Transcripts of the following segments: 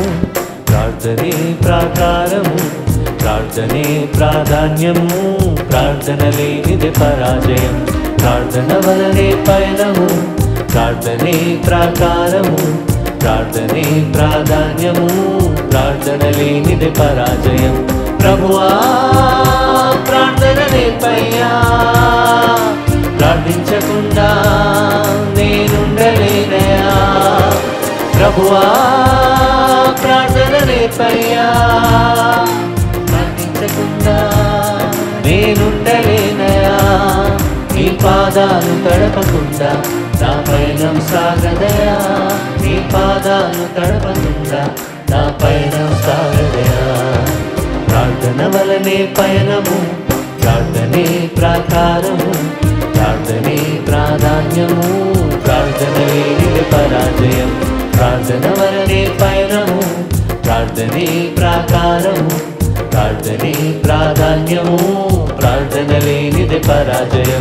ప్రార్థనే ప్రాకారము ప్రార్థనే ప్రాధాన్యము ప్రార్థన లేనిది పరాజయం ప్రార్థన వలనే పయనము ప్రార్థనే ప్రాకారము ప్రార్థనే ప్రాధాన్యము ప్రార్థన లేనిది పరాజయం ప్రభువా ప్రార్థన నేర్పయ్యా ప్రార్థించకుండా నేనుండలేనయా ప్రభువా ప్రార్థన నేర్పయ్యా ప్రార్థించకుండా నేనుండలేనయా నీ పాదాలు తడపకుండా నా పయనం సాగదయా నీ పాదాలు తడపకుండా నా పయనం సాగదయా ప్రార్థన వలనే పయనము ప్రార్థనే ప్రాకారము ప్రార్థనే ప్రాధాన్యము ప్రార్థన లేనిది పరాజయం ప్రార్థన వలనే పయనము ప్రార్థనే ప్రాకారము ప్రార్థనే ప్రాధాన్యము ప్రార్థన లేనిది పరాజయం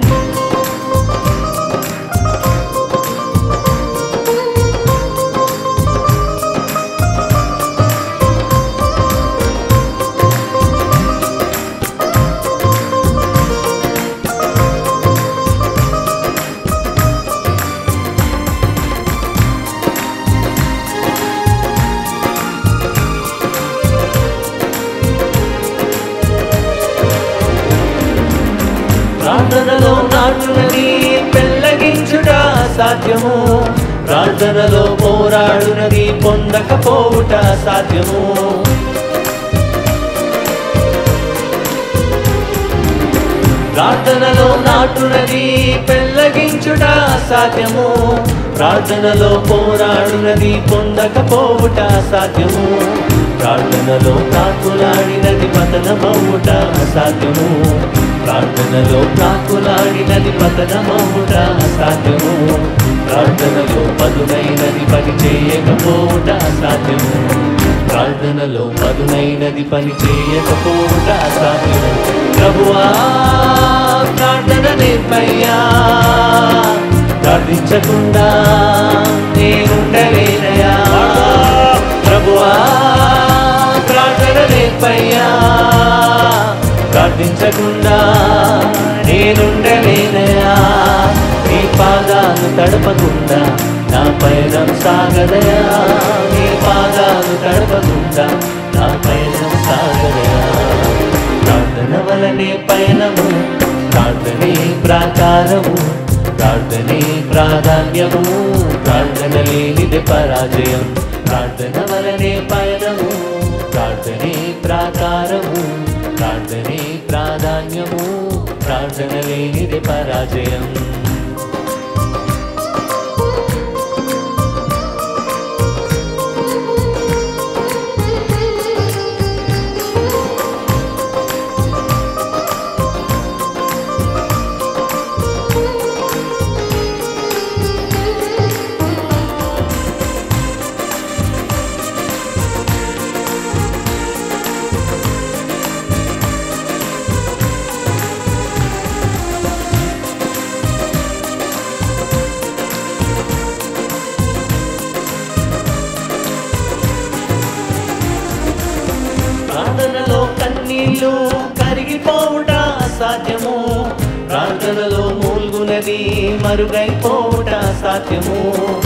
ప్రార్థనలో నాటునది పెళ్ళగించుట సాధ్యము ప్రార్థనలో పోరాడునది పొందకపోవుట సాధ్యము ప్రార్థనలో నాటునది పెళ్ళగించుట సాధ్యము ప్రార్థనలో పోరాడునది పొందకపోవుట సాధ్యము ప్రార్థనలో కాకులాడినది పతనమవుట అసాధ్యము ప్రార్థనలో కాకులాడినది పతనమవుట అసాధ్యము ప్రార్థనలో పదునైనది పని చేయకపోవుట అసాధ్యము ప్రార్థనలో పదునైనది పని చేయకపోవుట అసాధ్యము ప్రభువా ప్రార్థన నేర్పయ్యా ప్రార్థించకుండా నేనుండలేనయా ప్రభువా ప్రార్థన నేర్పయ్యా ప్రార్థించకుండా నేనుండలేనయా నీ పాదాలు తడపకుండా నా పయనం సాగదయా నీ పాదాలు తడపకుండా నా పయనం సాగదయా ప్రార్థన వలనే పయనము ప్రార్థనే ప్రాకారము ప్రార్థనే ప్రాధాన్యము ప్రార్థన లేనిది పరాజయం ప్రార్థన వలనే పయనము ప్రార్థనే ప్రాకారము ప్రార్థనే ప్రాధాన్యము ప్రార్థన లేనిది పరాజయం ప్రార్థనలో కన్నీళ్ళు కరిగిపోవుట అసాధ్యము ప్రార్థనలో మూల్గునది మరుగైపోవుట సాధ్యము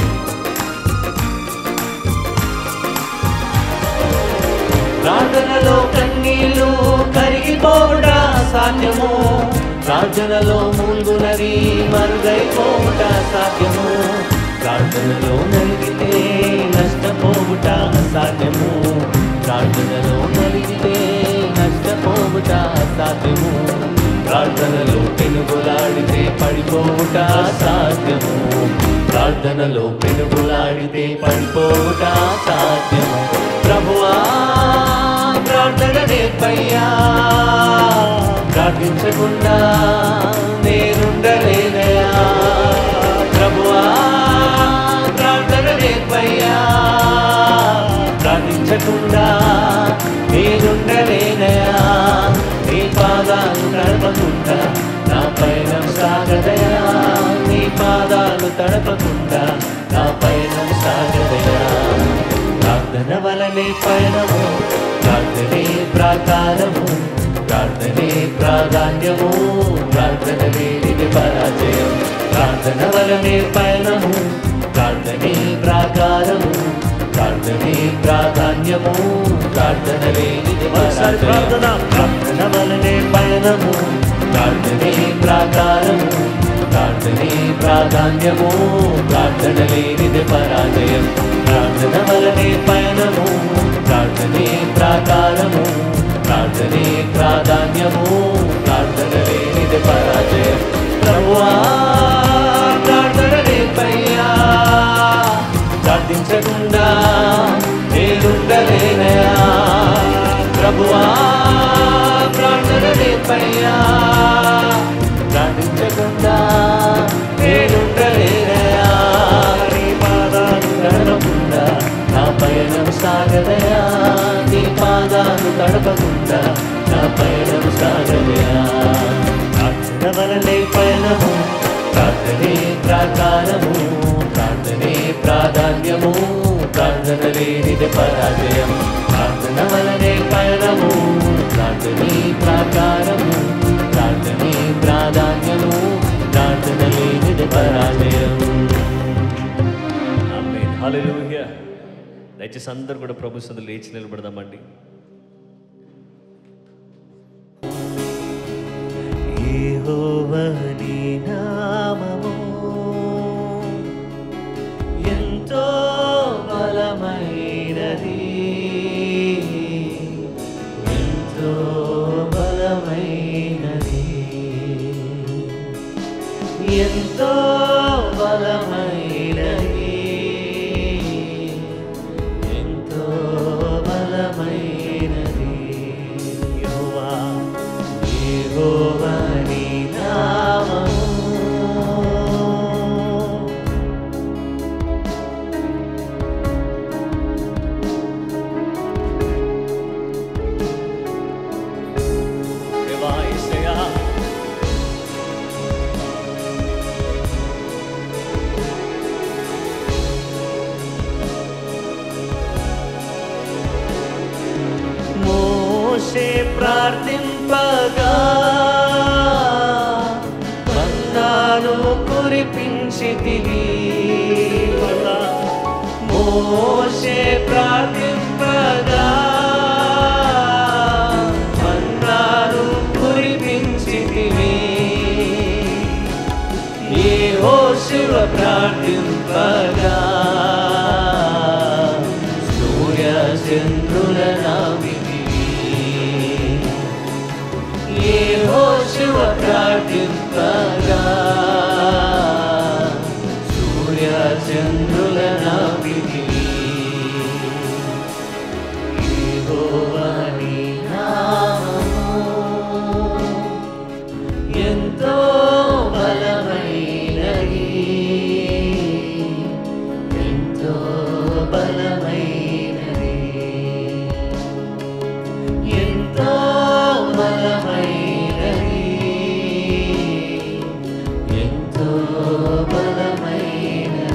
ప్రార్థనలో కన్నీళ్ళు కరిగిపోవుట సాధ్యము ప్రార్థనలో మూల్గునది మరుగైపోవుట సాధ్యము ప్రార్థనలో నలిగితే నష్టపోవుట అసాధ్యము ప్రార్థనలో నలిగితే నష్టపోవుట అసాధ్యము ప్రార్థనలో పెనుగులాడితే పడిపోవుట అసాధ్యము ప్రార్థనలో పెనుగులాడితే పడిపోవుట అసాధ్యము ప్రభువా ప్రార్థన నేర్పయ్యా ప్రార్థించకుండా నేనుండలేనయా ప్రభువా ప్రార్థన నేర్పయ్యా ప్రార్థించకుండా నేనుండలేనయా నీ పాదాలు తడపకుండా నా పయనం సాగదయా నీ పాదాలు తడపకుండా నా పయనం సాగదయా ప్రార్థన వలన వలనే పయనము ప్రార్థనే ప్రాకారము ప్రార్థనే ప్రాధాన్యము ప్రార్థన లేనిది పరాజయం ప్రార్థన వలనే పయనము ప్రార్థనే ప్రాకారము ప్రార్థనే ప్రాధాన్యము ప్రార్థన లేనిది ఒకసారి ప్రార్థన. ప్రార్థన వలనే పయనము ప్రార్థనే ప్రాకారము ప్రార్థనే ప్రాధాన్యము ప్రార్థన లేనిది పరాజయం ప్రార్థన వలనే పయనము ప్రార్థనే ప్రాకారము ప్రార్థనే ప్రాధాన్యము ప్రార్థన లేనిది పరాజయం ప్రభువా ప్రార్థన నేర్పయ్యా ప్రార్థించకుండా నేనుండలేనయా ప్రభువా ప్రార్థన నేర్పయ్యా ప్రార్థించకుండా నేనుండలేనయా నీ పాదాలు తడపకుండా నా పయనం సాగదయా నీ పాదాలు తడపకుండా నా పయనం సాగదయా ప్రార్థన వలనే పయనము ప్రార్థనే ప్రాకారము ప్రార్థనే ప్రాధాన్యము ప్రార్థన లేనిది పరాజయం ప్రార్థన వలనే పయనము ప్రార్థనే ప్రాకారము ప్రార్థనే ప్రాధాన్యము ప్రార్థన లేనిది పరాజయం ఆమేన్. హల్లెలూయా దయచేసి అందరూ కూడా ప్రభు సందు లేచి నిలబడదామండి యెహోవాని నామము ఎంతో బలమైనది ఎంతో బలమైనది ఎంతో బలమైనది ఎంతో బలమైనది యెహోవా యెహోవాని నామము దేవా యేసయ్యా మోషే ప్రార్థింపగా మన్నాను కురిపించితివి మోషే ప్రార్థింపగా మన్నాను కురిపించితివి ఏ శివ ప్రార్థింపగా సూర్య చంద్రుల నామితివి ఏ శివ ప్రార్థింపగా సూర్య చంద్రుల నామితివి యెహోవాని నామము ఎంతో బలమైనది ఎంతో బలమైనది ఎంతో బలమైనది ఎంతో బలమైనది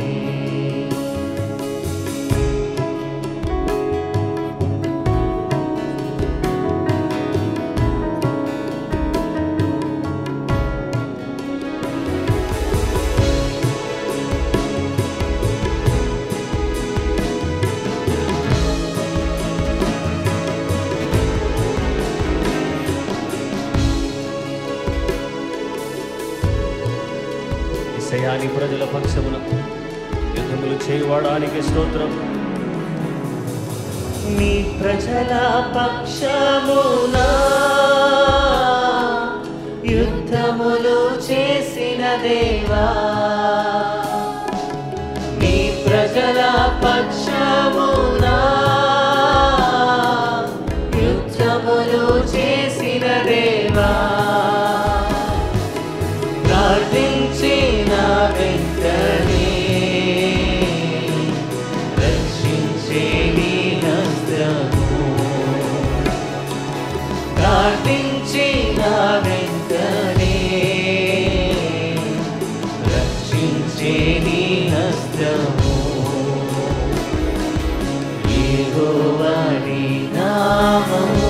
ఇసయాని ప్రజల పక్షమున యుద్ధములు చేయవాడానికి స్తోత్రం నీ ప్రజల పక్షమునా యుద్ధములు చేసిన దేవా నీ ప్రజల పక్షమునా యుద్ధములు చేసిన దేవా ప్రార్థించిన వెంటనే రక్షించే నీ హస్తము యెహోవాని నామము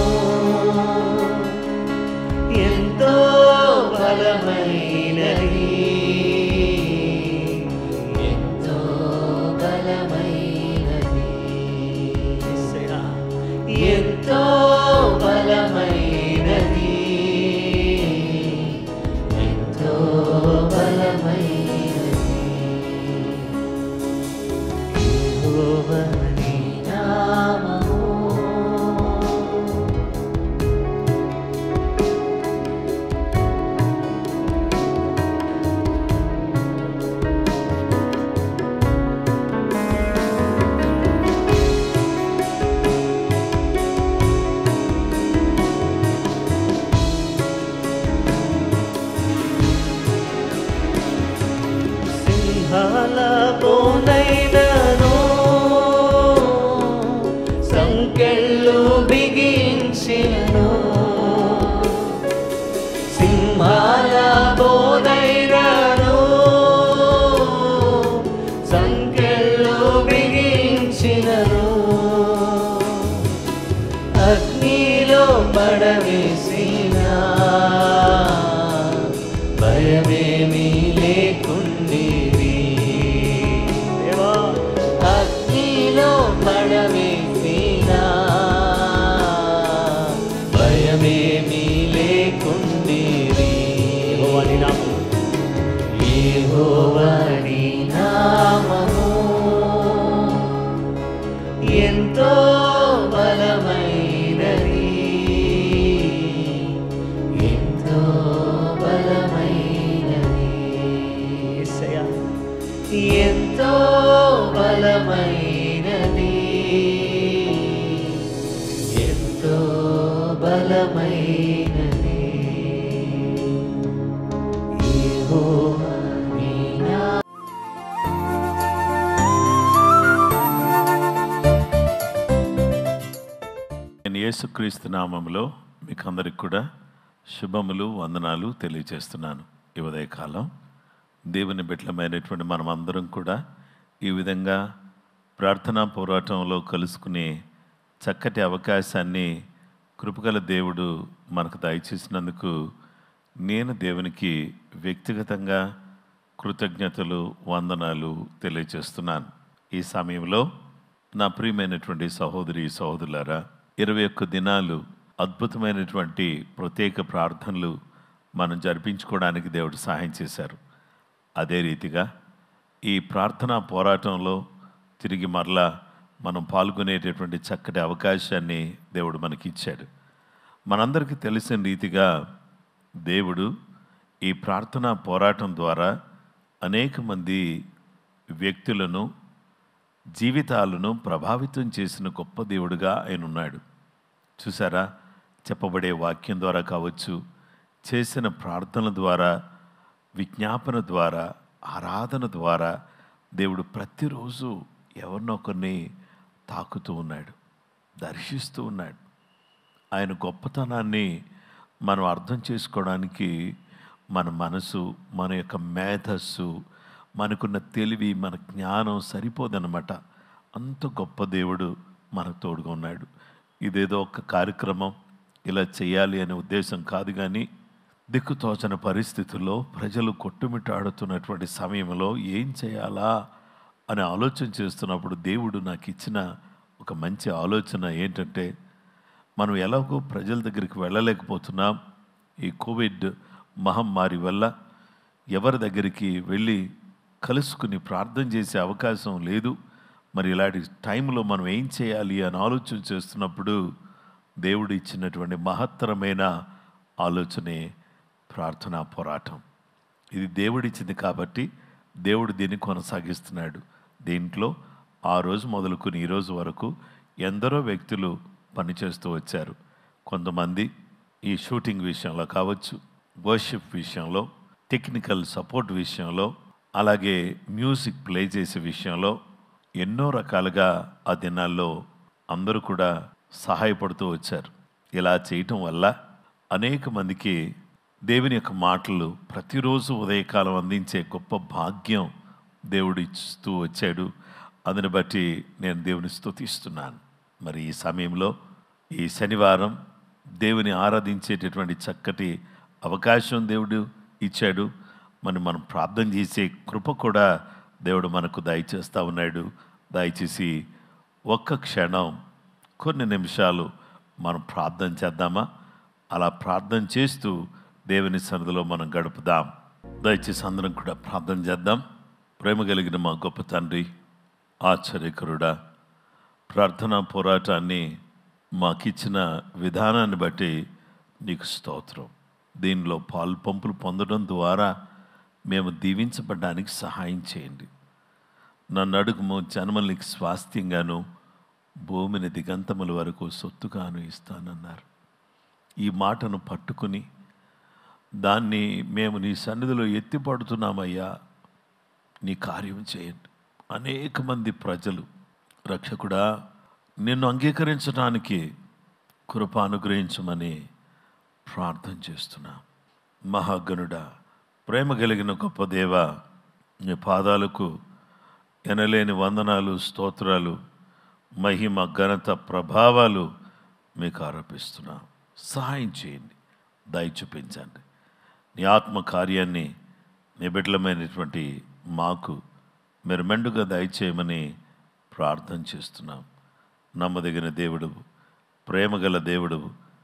ఎంతో బలమైనది ఎంతో బలమైనది ఎంతో బలమైనది ఎంతో బలమైనది యెహోవాని నామము సింహాల బోనైనను సంకెళ్ళు బిగించెను సింహాల బోనైనను సంకెళ్ళు బిగించినను అగ్నిలో పడవేసినా భయమేమీ లేకుండివి దేవా అగ్నిలో పడవేసినా భయమేమీ లేకుండివి యెహోవాని నామము యెహోవాని నామము ఎంతో బలమైనది ఎంతో బలమైనది యేసయ్యా. ఎంతో బలమైనది ఎంతో బలమైనది యెహోవా నీ నా నేను యేసుక్రీస్తు నామములో మీకు అందరికి కూడా శుభములు వందనాలు తెలియజేస్తున్నాను ఈ ఉదయకాలం దేవుని బిడ్డలమైనటువంటి మనం అందరం కూడా ఈ విధంగా ప్రార్థనా పోరాటంలో కలుసుకునే చక్కటి అవకాశాన్ని కృపగల దేవుడు మనకు దయచేసినందుకు నేను దేవునికి వ్యక్తిగతంగా కృతజ్ఞతలు వందనాలు తెలియజేస్తున్నాను ఈ సమయంలో నా ప్రియమైనటువంటి సహోదరి సహోదరులారా ఇరవై ఒక్క దినాలు అద్భుతమైనటువంటి ప్రత్యేక ప్రార్థనలు మనం జరిపించుకోవడానికి దేవుడు సహాయం చేశారు అదే రీతిగా ఈ ప్రార్థనా పోరాటంలో తిరిగి మరలా మనం పాల్గొనేటటువంటి చక్కటి అవకాశాన్ని దేవుడు మనకి ఇచ్చాడు మనందరికీ తెలిసిన రీతిగా దేవుడు ఈ ప్రార్థనా పోరాటం ద్వారా అనేక మంది వ్యక్తులను జీవితాలను ప్రభావితం చేసిన గొప్ప దేవుడుగా ఆయన ఉన్నాడు చూసారా చెప్పబడే వాక్యం ద్వారా కావచ్చు చేసిన ప్రార్థనల ద్వారా విజ్ఞాపన ద్వారా ఆరాధన ద్వారా దేవుడు ప్రతిరోజు ఎవరినొకరిని తాకుతూ ఉన్నాడు దర్శిస్తూ ఉన్నాడు ఆయన గొప్పతనాన్ని మనం అర్థం చేసుకోవడానికి మన మనసు మన యొక్క మేధస్సు మనకున్న తెలివి మన జ్ఞానం సరిపోదన్నమాట అంత గొప్ప దేవుడు మనకు తోడుగా ఉన్నాడు ఇదేదో ఒక కార్యక్రమం ఇలా చేయాలి అనే ఉద్దేశం కాదు కానీ దిక్కుతోచని పరిస్థితుల్లో ప్రజలు కొట్టుమిట్టాడుతున్నటువంటి సమయంలో ఏం చేయాలా అని ఆలోచన చేస్తున్నప్పుడు దేవుడు నాకు ఇచ్చిన ఒక మంచి ఆలోచన ఏంటంటే మనం ఎలాగో ప్రజల దగ్గరికి వెళ్ళలేకపోతున్నాం ఈ కోవిడ్ మహమ్మారి వల్ల ఎవరి దగ్గరికి వెళ్ళి కలుసుకుని ప్రార్థన చేసే అవకాశం లేదు మరి ఇలాంటి టైంలో మనం ఏం చేయాలి అని ఆలోచన చేస్తున్నప్పుడు దేవుడు ఇచ్చినటువంటి మహత్తరమైన ఆలోచనే ప్రార్థనా పోరాటం ఇది దేవుడిచ్చింది కాబట్టి దేవుడు దీన్ని కొనసాగిస్తున్నాడు దీంట్లో ఆ రోజు మొదలుకొని ఈ రోజు వరకు ఎందరో వ్యక్తులు పనిచేస్తూ వచ్చారు కొంతమంది ఈ షూటింగ్ విషయంలో కావచ్చు వర్షిప్ విషయంలో టెక్నికల్ సపోర్ట్ విషయంలో అలాగే మ్యూజిక్ ప్లే చేసే విషయంలో ఎన్నో రకాలుగా ఆ దినాల్లో అందరూ కూడా సహాయపడుతూ వచ్చారు ఇలా చేయటం వల్ల అనేక మందికి దేవుని యొక్క మాటలు ప్రతిరోజు ఉదయకాలం అందించే గొప్ప భాగ్యం దేవుడు ఇస్తూ వచ్చాడు అందుని బట్టి నేను దేవుని స్తుతిస్తున్నాను మరి ఈ సమయంలో ఈ శనివారం దేవుని ఆరాధించేటటువంటి చక్కటి అవకాశం దేవుడు ఇచ్చాడు మరి మనం ప్రార్థన చేసే కృప కూడా దేవుడు మనకు దయచేస్తూ ఉన్నాడు దయచేసి ఒక్క క్షణం కొన్ని నిమిషాలు మనం ప్రార్థన చేద్దామా అలా ప్రార్థన చేస్తూ దేవుని సన్నిధిలో మనం గడుపుదాం దయచేసి అందరం కూడా ప్రార్థన చేద్దాం ప్రేమ కలిగిన మా గొప్ప తండ్రి ఆశ్చర్యకరుడా ప్రార్థనా పోరాటాన్ని మాకిచ్చిన విధానాన్ని బట్టి నీకు స్తోత్రం దీనిలో పాలు పంపులు పొందడం ద్వారా మేము దీవించబడడానికి సహాయం చేయండి నన్ను అడుగుము జన్మలకి స్వాస్థ్యంగాను భూమిని దిగంతముల వరకు సొత్తుగాను ఇస్తానన్నారు ఈ మాటను పట్టుకుని దాన్ని మేము నీ సన్నిధిలో ఎత్తిపడుతున్నామయ్యా నీ కార్యం చేయండి అనేక మంది ప్రజలు రక్షకుడా నిన్ను అంగీకరించడానికి కృప అనుగ్రహించమని ప్రార్థన చేస్తున్నా మహాగణుడా ప్రేమ కలిగిన గొప్ప దేవ నీ పాదాలకు ఎనలేని వందనాలు స్తోత్రాలు మహిమ ఘనత ప్రభావాలు మీకు ఆరోపిస్తున్నా సహాయం చేయండి దయ చూపించండి నీ ఆత్మ కార్యాన్ని నీ బిడ్డలమైనటువంటి మాకు మీరు మెండుగా దయచేయమని ప్రార్థన చేస్తున్నాం నమ్మదగిన దేవుడు ప్రేమగల దేవుడు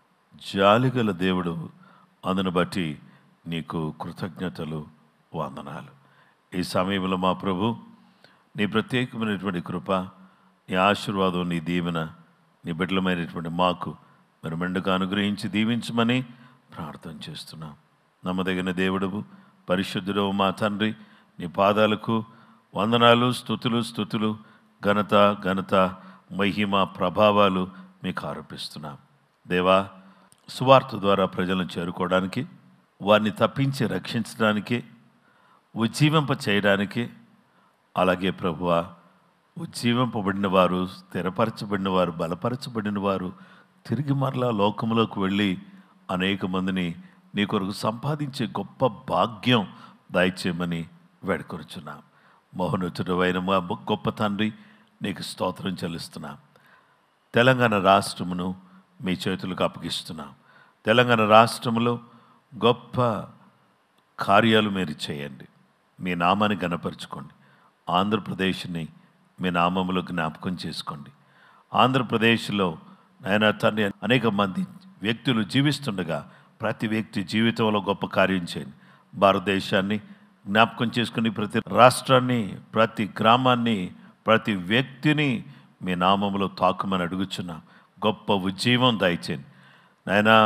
జాలిగల దేవుడు అందును బట్టి నీకు కృతజ్ఞతలు వందనాలు ఈ సమయంలో మా ప్రభు నీ ప్రత్యేకమైనటువంటి కృప నీ ఆశీర్వాదం నీ దీవెన నీ బిడ్డలమైనటువంటి మాకు మీరు మెండుగా అనుగ్రహించి దీవించమని ప్రార్థన చేస్తున్నాం నమ్మదగిన దేవుడు పరిశుద్ధుడు మా తండ్రి నీ పాదాలకు వందనాలు స్థుతులు స్థుతులు ఘనత ఘనత మహిమ ప్రభావాలు మీకు ఆరోపిస్తున్నాం దేవా సువార్త ద్వారా ప్రజలను చేరుకోవడానికి వారిని తప్పించి రక్షించడానికి ఉజ్జీవింప చేయడానికి అలాగే ప్రభువ ఉజ్జీవింపబడిన వారు స్థిరపరచబడిన వారు బలపరచబడిన వారు తిరిగి మరలా లోకంలోకి వెళ్ళి అనేక మందిని నీ కొరకు సంపాదించే గొప్ప భాగ్యం దయచేయమని వేడుకొరుచున్నాం మోహనుతుడు అయిన మా గొప్ప తండ్రి నీకు స్తోత్రం చెల్లిస్తున్నాం తెలంగాణ రాష్ట్రమును మీ చేతులకు అప్పగిస్తున్నాం తెలంగాణ రాష్ట్రంలో గొప్ప కార్యాలు మీరు చేయండి మీ నామాన్ని గనపరుచుకోండి ఆంధ్రప్రదేశ్ని మీ నామములో జ్ఞాపకం చేసుకోండి ఆంధ్రప్రదేశ్లో నాయన తండ్రి అనేక మంది వ్యక్తులు జీవిస్తుండగా ప్రతి వ్యక్తి జీవితంలో గొప్ప కార్యం చేయండి భారతదేశాన్ని జ్ఞాపకం చేసుకుని ప్రతి రాష్ట్రాన్ని ప్రతి గ్రామాన్ని ప్రతి వ్యక్తిని మీ నామములో తాకుమని అడుగుచున్నాం గొప్ప ఉజ్జీవం దయచేయండి నాయనా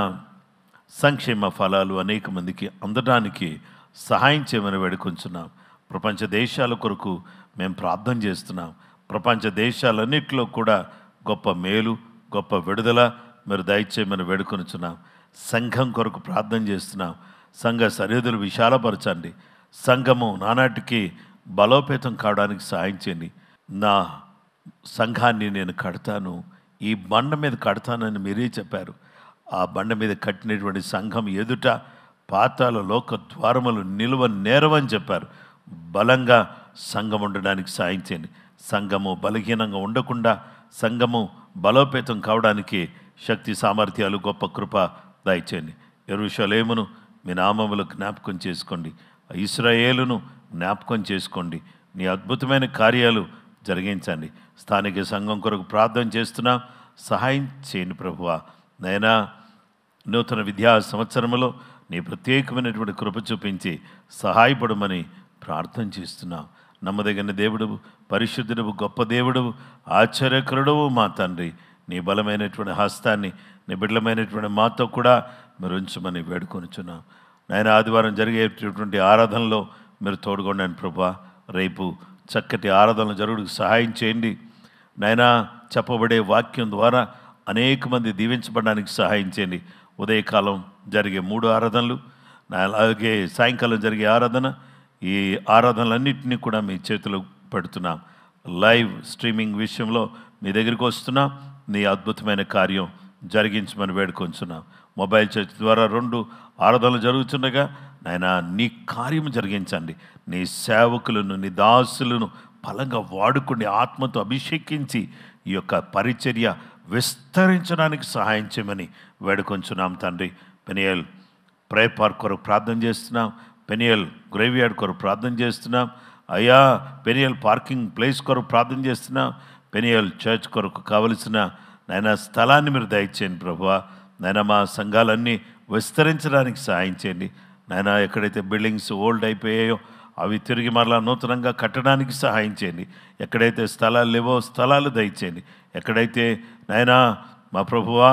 సంక్షేమ ఫలాలు అనేక మందికి అందడానికి సహాయం చేయమని వేడుకొంచున్నాం ప్రపంచ దేశాల కొరకు మేము ప్రార్థన చేస్తున్నాం ప్రపంచ దేశాలన్నింటిలో కూడా గొప్ప మేలు గొప్ప విడుదల మీరు దయచేయమని వేడుకొనుచున్నాం సంఘం కొరకు ప్రార్థన చేస్తున్నాం సంఘ సరిహద్దులు విశాలపరచండి సంఘము నానాటికి బలోపేతం కావడానికి సహాయం చేయండి నా సంఘాన్ని నేను కడతాను ఈ బండ మీద కడతానని మీరే చెప్పారు ఆ బండ మీద కట్టినటువంటి సంఘం ఎదుట పాతాల లోక ద్వారములు నిలువ నేరవని చెప్పారు బలంగా సంఘం ఉండడానికి సాయం చేయండి సంఘము బలహీనంగా ఉండకుండా సంఘము బలోపేతం కావడానికి శక్తి సామర్థ్యాలు గొప్ప కృప దయచేయండి ఎరుషలేమును మీ నామములు జ్ఞాపకం చేసుకోండి ఇస్రాయేలును జ్ఞాపకం చేసుకోండి నీ అద్భుతమైన కార్యాలు జరిగించండి స్థానిక సంఘం కొరకు ప్రార్థన చేస్తున్నా సహాయం చేయండి ప్రభువా నైనా నూతన విద్యా సంవత్సరంలో నీ ప్రత్యేకమైనటువంటి కృప చూపించి సహాయపడమని ప్రార్థన చేస్తున్నాం నమ్మదగిన దేవుడు పరిశుద్ధుడు గొప్ప దేవుడు ఆశ్చర్యకరుడవు మా తండ్రి నీ బలమైనటువంటి హస్తాన్ని నీ బిడ్డలమైనటువంటి మాతో కూడా మీరు ఉంచమని వేడుకొనిచున్నాం నాయన ఆదివారం జరిగేటటువంటి ఆరాధనలో మీరు తోడుకోండి ప్రభా రేపు చక్కటి ఆరాధనలు జరుగుడికి సహాయం చేయండి నాయనా చెప్పబడే వాక్యం ద్వారా అనేక మంది దీవించబడడానికి సహాయం చేయండి ఉదయకాలం జరిగే మూడు ఆరాధనలు నా- అలాగే సాయంకాలం జరిగే ఆరాధన ఈ ఆరాధనలన్నింటినీ కూడా మీ చేతిలో పెడుతున్నాం లైవ్ స్ట్రీమింగ్ విషయంలో మీ దగ్గరికి వస్తున్నాం నీ అద్భుతమైన కార్యం జరిగించమని వేడుకొంచున్నాం మొబైల్ చర్చ్ ద్వారా రెండు ఆరాధనలు జరుగుతుండగా నాయన నీ కార్యం జరిగించండి నీ సేవకులను నీ దాసులను బలంగా వాడుకుని ఆత్మతో అభిషేకించి ఈ యొక్క పరిచర్య విస్తరించడానికి సహాయం చేయమని వేడుకొంచున్నాం తండ్రి పెనియల్ ప్రేయర్ పార్క్ కొరకు ప్రార్థన చేస్తున్నాం పెనియల్ గ్రేవ్యార్డ్ కొరకు ప్రార్థన చేస్తున్నాం అయ్యా పెనియల్ పార్కింగ్ ప్లేస్ కొరకు ప్రార్థన చేస్తున్నాం పెనియల్ చర్చ్ కొరకు కావలసిన నాయన స్థలాన్ని మీరు దయచేయండి ప్రభువా నాయన మా సంఘాలన్నీ విస్తరించడానికి సహాయం చేయండి నాయన ఎక్కడైతే బిల్డింగ్స్ ఓల్డ్ అయిపోయాయో అవి తిరిగి మరలా నూతనంగా కట్టడానికి సహాయం చేయండి ఎక్కడైతే స్థలాలు లేవో స్థలాలు దయచేయండి ఎక్కడైతే నాయనా మా ప్రభువా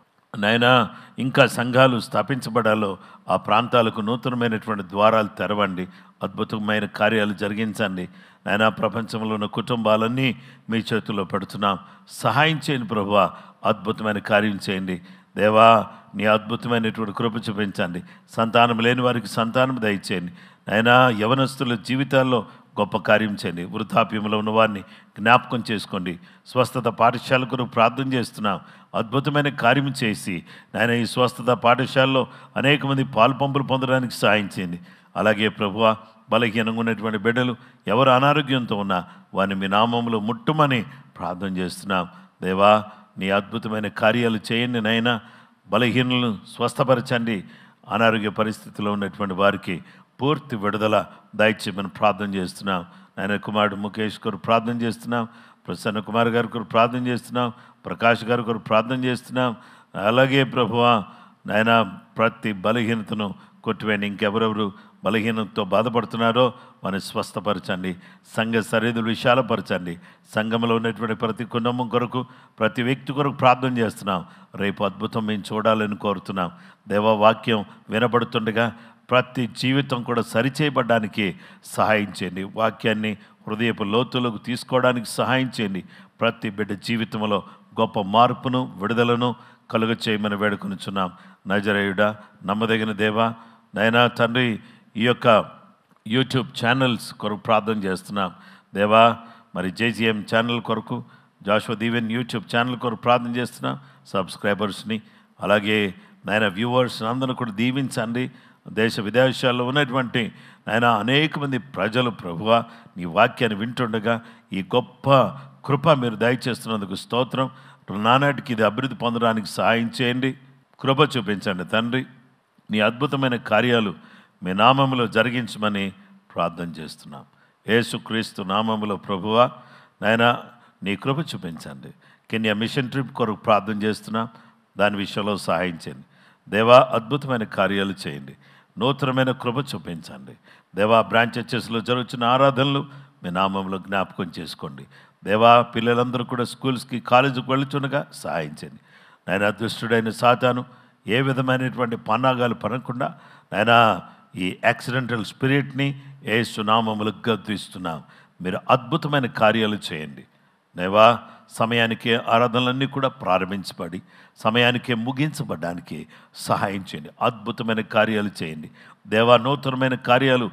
నాయనా ఇంకా సంఘాలు స్థాపించబడాలో ఆ ప్రాంతాలకు నూతనమైనటువంటి ద్వారాలు తెరవండి అద్భుతమైన కార్యాలు జరిగించండి నాయనా ప్రపంచంలో ఉన్న కుటుంబాలన్నీ మీ చేతుల్లో పెడుతున్నాం సహాయం చేయండి ప్రభువా అద్భుతమైన కార్యం చేయండి దేవా నీ అద్భుతమైనటువంటి కృప చూపించండి సంతానం లేని వారికి సంతానం దయచేయండి అయినా యవనస్తుల జీవితాల్లో గొప్ప కార్యం చేయండి వృద్ధాప్యంలో ఉన్న వారిని జ్ఞాపకం చేసుకోండి స్వస్థత పాఠశాల కొరకు ప్రార్థన చేస్తున్నాం అద్భుతమైన కార్యం చేసి నాయన ఈ స్వస్థత పాఠశాలలో అనేక మంది పాలు పంపులు పొందడానికి సహాయం చేయండి అలాగే ప్రభువ బలహీనంగా ఉన్నటువంటి బిడ్డలు ఎవరు అనారోగ్యంతో ఉన్నా వారిని మీ నామంలో ముట్టుమని ప్రార్థన చేస్తున్నాం దేవా నీ అద్భుతమైన కార్యాలు చేయండి నైనా బలహీనులను స్వస్థపరచండి అనారోగ్య పరిస్థితిలో ఉన్నటువంటి వారికి పూర్తి విడుదల దయచేయమని ప్రార్థన చేస్తున్నాం నాయన కుమారుడు ముఖేష్ గారు ప్రార్థన చేస్తున్నాం ప్రసన్న కుమార్ గారి కొరకు ప్రార్థన చేస్తున్నాం ప్రకాష్ గారి కొరకు ప్రార్థన చేస్తున్నాం అలాగే ప్రభువా నాయన ప్రతి బలహీనతను కొట్టివేయండి ఇంకెవరెవరు బలహీనతతో బాధపడుతున్నారో వారిని స్వస్థపరచండి సంఘ సరిహద్దులు విశాలపరచండి సంఘంలో ఉన్నటువంటి ప్రతి కుటుంబం కొరకు ప్రతి వ్యక్తి కొరకు ప్రార్థన చేస్తున్నాం రేపు అద్భుతం మేము చూడాలని కోరుతున్నాం దేవ వాక్యం వినబడుతుండగా ప్రతి జీవితం కూడా సరిచేయబడ్డానికి సహాయం చేయండి వాక్యాన్ని హృదయపు లోతులకు తీసుకోవడానికి సహాయం చేయండి ప్రతి బిడ్డ జీవితంలో గొప్ప మార్పును విడుదలను కలుగ చేయమని వేడుకొనుచున్నాం నజరేయుడా నమ్మదగిన దేవా నైనా తండ్రి ఈ యొక్క యూట్యూబ్ ఛానల్స్ కొరకు ప్రార్థన చేస్తున్నాం దేవా మరి జేజీఎం ఛానల్ కొరకు జాషువా దీవెన్ యూట్యూబ్ ఛానల్ కొరకు ప్రార్థన చేస్తున్నాం సబ్స్క్రైబర్స్ని అలాగే నాయన వ్యూవర్స్ అందరూ కూడా దీవించండి దేశ విదేశాల్లో ఉన్నటువంటి నాయన అనేక మంది ప్రజలు ప్రభువ నీ వాక్యాన్ని వింటుండగా ఈ గొప్ప కృప మీరు దయచేస్తున్నందుకు స్తోత్రం నానాటికి ఇది అభివృద్ధి పొందడానికి సహాయం చేయండి కృప చూపించండి తండ్రి నీ అద్భుతమైన కార్యాలు మీ నామములో జరిగించమని ప్రార్థన చేస్తున్నాం యేసుక్రీస్తు నామములో ప్రభువా నాయన నీ కృప చూపించండి కెన్యా మిషన్ ట్రిప్ కొరకు ప్రార్థన చేస్తున్నాం దాని విషయంలో సహాయం చేయండి దేవా అద్భుతమైన కార్యాలు చేయండి నూతనమైన కృప చూపించండి దేవా బ్రాంచ్ చర్చెస్లో జరుగుతున్న ఆరాధనలు మీ నామంలో జ్ఞాపకం చేసుకోండి దేవా పిల్లలందరూ కూడా స్కూల్స్కి కాలేజీకి వెళుతుండగా సహాయం చేయండి నాయన దుష్టుడైన సాతాను ఏ విధమైనటువంటి పన్నాగాలు పనకుండా నాయన ఈ యాక్సిడెంటల్ స్పిరిట్ని ఏ సునామములు గద్దిస్తున్నాం మీరు అద్భుతమైన కార్యాలు చేయండి దేవా సమయానికే ఆరాధనలన్నీ కూడా ప్రారంభించబడి సమయానికే ముగించబడడానికి సహాయం చేయండి అద్భుతమైన కార్యాలు చేయండి దేవా నూతనమైన కార్యాలు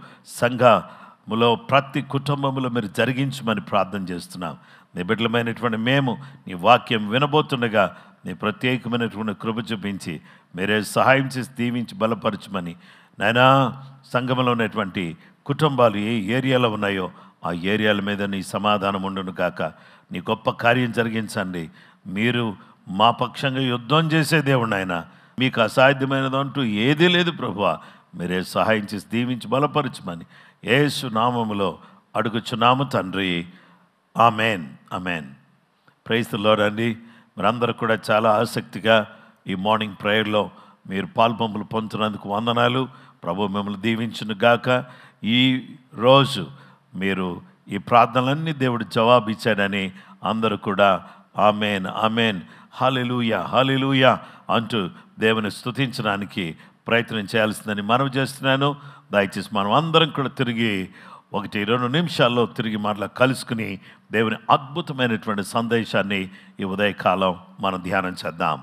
సంఘములో ప్రతి కుటుంబంలో మీరు జరిగించమని ప్రార్థన చేస్తున్నాం నీ బిడ్డలమైనటువంటి మేము నీ వాక్యం వినబోతుండగా నీ ప్రత్యేకమైనటువంటి కృప చూపించి మీరే సహాయం చేసి దీవించి బలపరచమని నాయనా సంఘంలో ఉన్నటువంటి కుటుంబాలు ఏ ఏరియాలో ఉన్నాయో ఆ ఏరియాల మీద నీ సమాధానం ఉండును కాక నీ గొప్ప కార్యం జరిగించండి మీరు మా పక్షంగా యుద్ధం చేసే దేవుడు ఆయన మీకు అసాధ్యమైనది అంటూ ఏదీ లేదు ప్రభువా మీరే సహాయం చేసి దీవించి బలపరచమని యేసు నామములో అడుగుచున్నాము తండ్రి ఆమెన్ ఆమెన్ ప్రైస్తుల్లో రండి మీరందరూ కూడా చాలా ఆసక్తిగా ఈ మార్నింగ్ ప్రేయర్లో మీరు పాల్పంపులు పొందుతున్నందుకు వందనాలు ప్రభు మిమ్మల్ని దీవించును గాక ఈ రోజు మీరు ఈ ప్రార్థనలన్నీ దేవుడు జవాబు ఇచ్చాడని అందరూ కూడా ఆమెన్ ఆమెన్ హాలెలూయ హాలెలూయ అంటూ దేవుని స్తుతించడానికి ప్రయత్నం చేయాల్సిందని మనవి చేస్తున్నాను దయచేసి మనం అందరం కూడా తిరిగి ఒకటి రెండు నిమిషాల్లో తిరిగి మరలా కలుసుకుని దేవుని అద్భుతమైనటువంటి సందేశాన్ని ఈ ఉదయకాలం మనం ధ్యానం చేద్దాం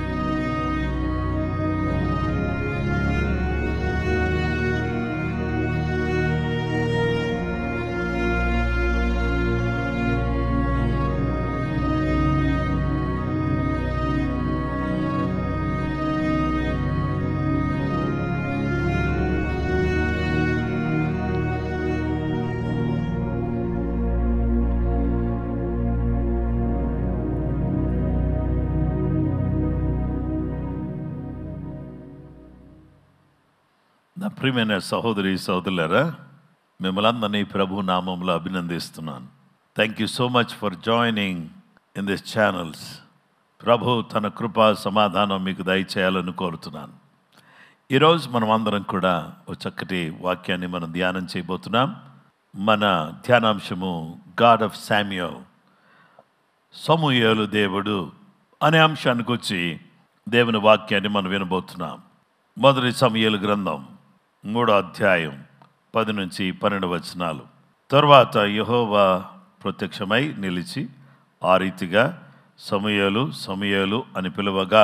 నీ ప్రియమైన సహోదరి సహోదరులరా మిమ్మల్ని అందరినీ ప్రభు నామంలో అభినందిస్తున్నాను thank you so much for joining in this channels ప్రభు తన కృపా సమాధానం మీకు దయచేయాలని కోరుతున్నాను ఈరోజు మనం అందరం కూడా ఒక చక్కటి వాక్యాన్ని మనం ధ్యానం చేయబోతున్నాం మన ధ్యానాంశము గాడ్ ఆఫ్ శామ్యో సమూయేలు దేవుడు అనే అంశానికి వచ్చి దేవుని వాక్యాన్ని మనం వినబోతున్నాం మొదటి సమూయేలు గ్రంథం మూడో అధ్యాయం పది నుంచి పన్నెండు వచనాలు తర్వాత యహోవా ప్రత్యక్షమై నిలిచి ఆ రీతిగా సమూయేలు సమూయేలు అని పిలువగా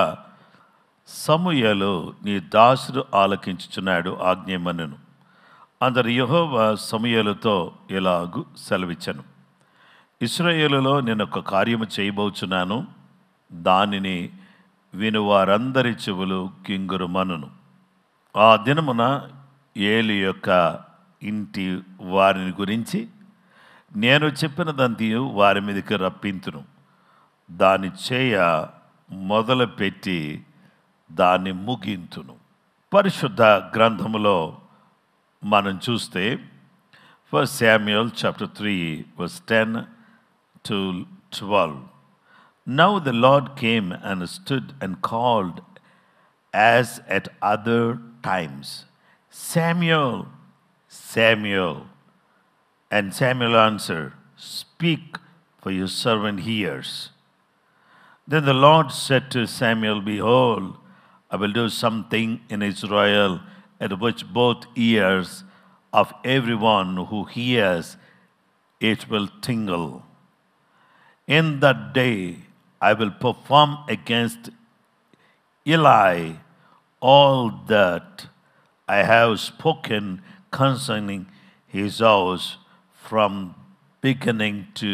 సమూయేలు నీ దాసుడు ఆలకించుచున్నాడు ఆజ్ఞమనను అందరు యహోవా సమూయేలుతో ఇలాగు సెలవిచ్చను ఇస్రాయేలులో నేను ఒక కార్యము చేయబోచున్నాను దానిని విను వారందరి చెవులు కింగురుమనును ఆ దినమున ఏలి యొక్క ఇంటి వారిని గురించి నేను చెప్పినదంతయు వారి మీదకి రప్పింతును దాని చేయ మొదలుపెట్టి దాన్ని ముగింతును పరిశుద్ధ గ్రంథములో మనం చూస్తే first Samuel chapter three verse ten to twelve now the lord came and stood and called as at other times, Samuel, Samuel. And Samuel answered, Speak, for your servant hears. Then the Lord said to Samuel, Behold, I will do something in Israel at which both ears of everyone who hears it will tingle. In that day I will perform against Eli all that I have spoken concerning his house from beginning to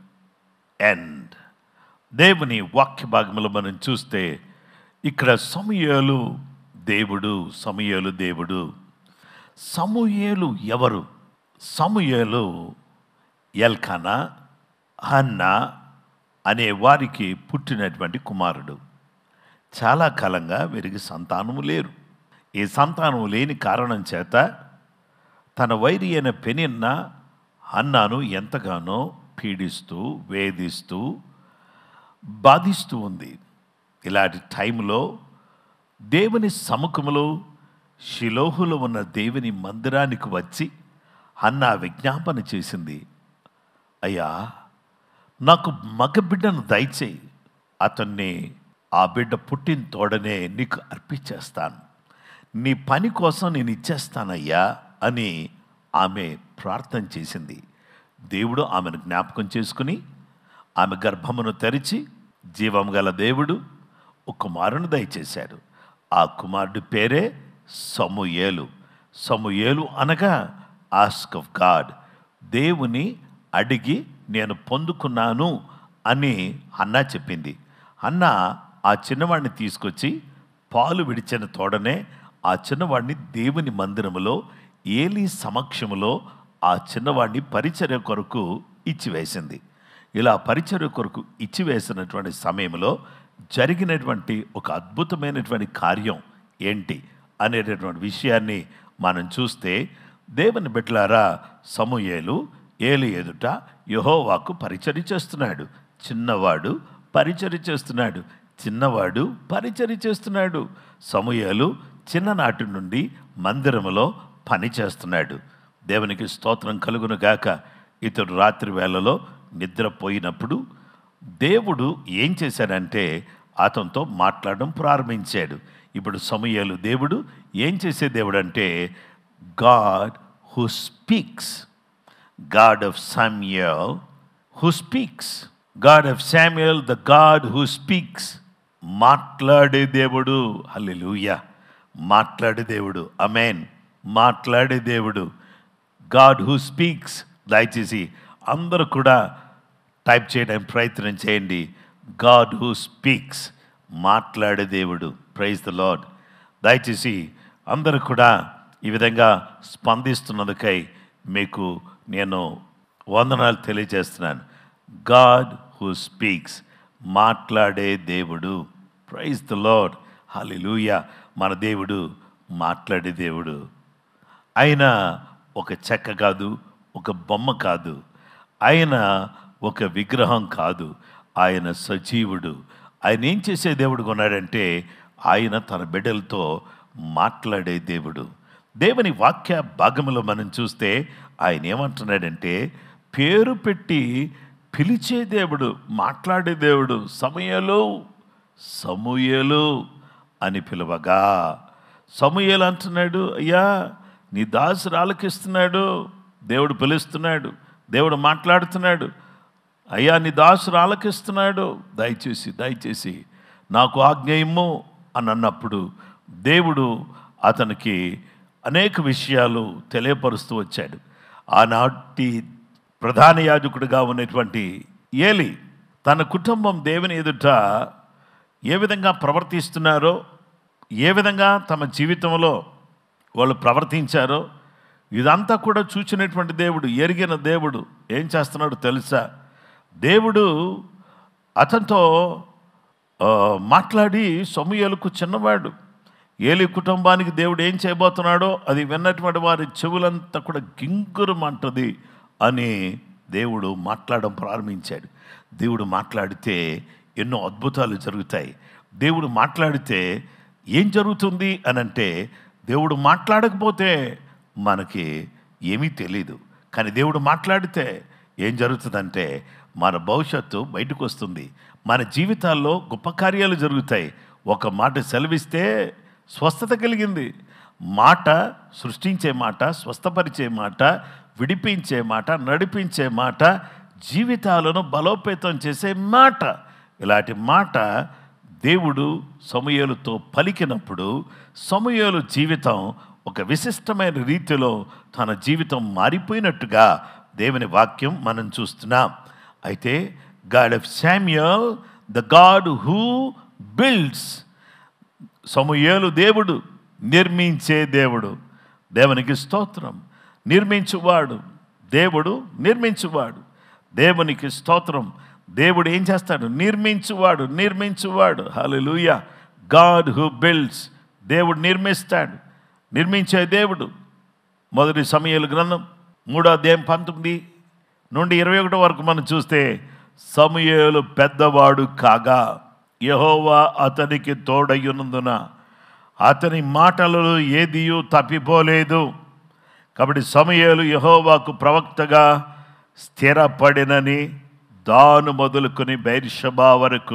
end. దేవుని వాక్య భాగంలో మనం చూస్తే ఇక్కడ సమూయేలు దేవుడు సమూయేలు దేవుడు సమూయేలు ఎవరు సమూయేలు Elkanah Hannah అనే వారికి పుట్టినటువంటి కుమారుడు చాలా కాలంగా వీరికి సంతానము లేరు ఈ సంతానము లేని కారణం చేత తన వైరి అయిన పెనిన్న అన్నాను ఎంతగానో పీడిస్తూ వేధిస్తూ బాధిస్తూ ఉంది ఇలాంటి టైంలో దేవుని సముఖములో శిలోహులో ఉన్న దేవుని మందిరానికి వచ్చి అన్న విజ్ఞాపన చేసింది అయ్యా నాకు మగ బిడ్డను దయచేయి అతన్ని ఆ బిడ్డ పుట్టిన తోడనే నీకు అర్పించేస్తాను నీ పని కోసం నేను ఇచ్చేస్తానయ్యా అని ఆమె ప్రార్థన చేసింది దేవుడు ఆమెను జ్ఞాపకం చేసుకుని ఆమె గర్భమును తెరిచి జీవం గల దేవుడు ఒక కుమారుని దయచేశాడు ఆ కుమారుడి పేరే సమూయేలు సమూయేలు అనగా ఆస్క్ ఆఫ్ గాడ్ దేవుని అడిగి నేను పొందుకున్నాను అని అన్నా చెప్పింది అన్న ఆ చిన్నవాడిని తీసుకొచ్చి పాలు విడిచిన తోడనే ఆ చిన్నవాడిని దేవుని మందిరములో ఏలి సమక్షములో ఆ చిన్నవాడిని పరిచర్య కొరకు ఇచ్చివేసింది ఇలా పరిచర్య కొరకు ఇచ్చివేసినటువంటి సమయంలో జరిగినటువంటి ఒక అద్భుతమైనటువంటి కార్యం ఏంటి అనేటటువంటి విషయాన్ని మనం చూస్తే దేవుని బిడ్డలారా సమూయేలు ఏలి ఎదుట యహోవాకు పరిచర్య చేస్తున్నాడు చిన్నవాడు పరిచర్య చేస్తున్నాడు చిన్నవాడు పరిచర్య చేస్తున్నాడు సమూయేలు చిన్ననాటి నుండి మందిరములో పని చేస్తున్నాడు దేవునికి స్తోత్రం కలుగును గాక ఇతడు రాత్రి వేళలో నిద్రపోయినప్పుడు దేవుడు ఏం చేశాడంటే అతనితో మాట్లాడడం ప్రారంభించాడు ఇప్పుడు సమూయేలు దేవుడు ఏం చేసే దేవుడు అంటే God who speaks God of Samuel who speaks God of Samuel the God who speaks మాట్లాడే దేవుడు హల్లెలూయా మాట్లాడే దేవుడు అమేన్ మాట్లాడే దేవుడు గాడ్ హూ స్పీక్స్ దయచేసి అందరూ కూడా టైప్ చేయడానికి ప్రయత్నం చేయండి గాడ్ హూ స్పీక్స్ మాట్లాడే దేవుడు ప్రైజ్ ద లాడ్ దయచేసి అందరూ కూడా ఈ విధంగా స్పందిస్తున్నందుకై మీకు నేను వందనాలు తెలియజేస్తున్నాను గాడ్ హూ స్పీక్స్ మాట్లాడే దేవుడు ప్రైజ్ ద లాడ్ హల్లెలూయా మన దేవుడు మాట్లాడే దేవుడు ఆయన ఒక చెక్క కాదు ఒక బొమ్మ కాదు ఆయన ఒక విగ్రహం కాదు ఆయన సజీవుడు ఆయన ఏం చేసే దేవుడు కొన్నాడంటే ఆయన తన బిడ్డలతో మాట్లాడే దేవుడు దేవుని వాక్య భాగంలో మనం చూస్తే ఆయన ఏమంటున్నాడంటే పేరు పెట్టి పిలిచే దేవుడు మాట్లాడే దేవుడు సమయలు సమూయలు అని పిలవగా సమూయలు అంటున్నాడు అయ్యా నీ దాసురు ఆలకిస్తున్నాడు దేవుడు పిలుస్తున్నాడు దేవుడు మాట్లాడుతున్నాడు అయ్యా నీ దాసురు ఆలకిస్తున్నాడు దయచేసి దయచేసి నాకు ఆజ్ఞయము అని అన్నప్పుడు దేవుడు అతనికి అనేక విషయాలు తెలియపరుస్తూ వచ్చాడు ఆనాటి ప్రధాన యాజకుడిగా ఉన్నటువంటి ఏలి తన కుటుంబం దేవుని ఎదుట ఏ విధంగా ప్రవర్తిస్తున్నారో ఏ విధంగా తమ జీవితంలో వాళ్ళు ప్రవర్తించారో ఇదంతా కూడా చూచినటువంటి దేవుడు ఎరిగిన దేవుడు ఏం చేస్తున్నాడు తెలుసా దేవుడు అతనితో ఆ, మాట్లాడి సమూయేలుకు చిన్నవాడు ఏలి కుటుంబానికి దేవుడు ఏం చేయబోతున్నాడో అది విన్నటువంటి వారి చెవులంతా కూడా గింగురమంటది అని దేవుడు మాట్లాడడం ప్రారంభించాడు దేవుడు మాట్లాడితే ఎన్నో అద్భుతాలు జరుగుతాయి దేవుడు మాట్లాడితే ఏం జరుగుతుంది అని అంటే దేవుడు మాట్లాడకపోతే మనకి ఏమీ తెలీదు కానీ దేవుడు మాట్లాడితే ఏం జరుగుతుందంటే మన భవిష్యత్తు బయటకు వస్తుంది మన జీవితాల్లో గొప్ప కార్యాలు జరుగుతాయి ఒక మాట సెలవిస్తే స్వస్థత కలిగింది మాట సృష్టించే మాట స్వస్థపరిచే మాట విడిపించే మాట నడిపించే మాట జీవితాలను బలోపేతం చేసే మాట ఇలాంటి మాట దేవుడు సమూయేలుతో పలికినప్పుడు సమూయేలు జీవితం ఒక విశిష్టమైన రీతిలో తన జీవితం మారిపోయినట్టుగా దేవుని వాక్యం మనం చూస్తున్నాం అయితే God of Samuel the God who builds సమూయేలు దేవుడు నిర్మించే దేవుడు దేవునికి స్తోత్రం నిర్మించువాడు దేవుడు నిర్మించువాడు దేవునికి స్తోత్రం దేవుడు ఏం చేస్తాడు నిర్మించువాడు నిర్మించువాడు హల్లెలూయ గాడ్ హూ బిల్డ్స్ దేవుడు నిర్మిస్తాడు నిర్మించే దేవుడు మొదటి సమయాల గ్రంథం మూడో అధ్యాయం పంతొమ్మిది నుండి ఇరవై ఒకటో వరకు మనం చూస్తే సమయలు పెద్దవాడు కాగా యహోవా అతనికి తోడయ్యున్నందున అతని మాటలలో ఏదియూ తప్పిపోలేదు కాబట్టి సమయలు యహోవాకు ప్రవక్తగా స్థిరపడినని దాను మొదలుకొని బైర్షబా వరకు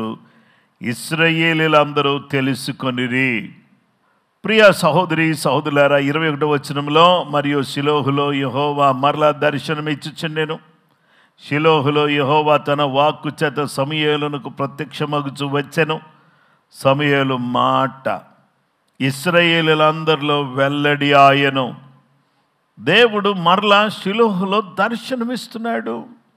ఇస్రయేలీలందరూ తెలుసుకొనిరి ప్రియ సహోదరి సహోదరులారా ఇరవై ఒకటో వచనంలో మరియు శిలోహులో యహోవా మరలా దర్శనమిచ్చుచుండెను శిలోహులో యహోవా తన వాక్కు చేత సమయేలునకు ప్రత్యక్షమగుచు వచ్చెను సమయేలు మాట ఇస్రాయేలులందరిలో వెల్లడి ఆయను దేవుడు మరలా శిలోహులో దర్శనమిస్తున్నాడు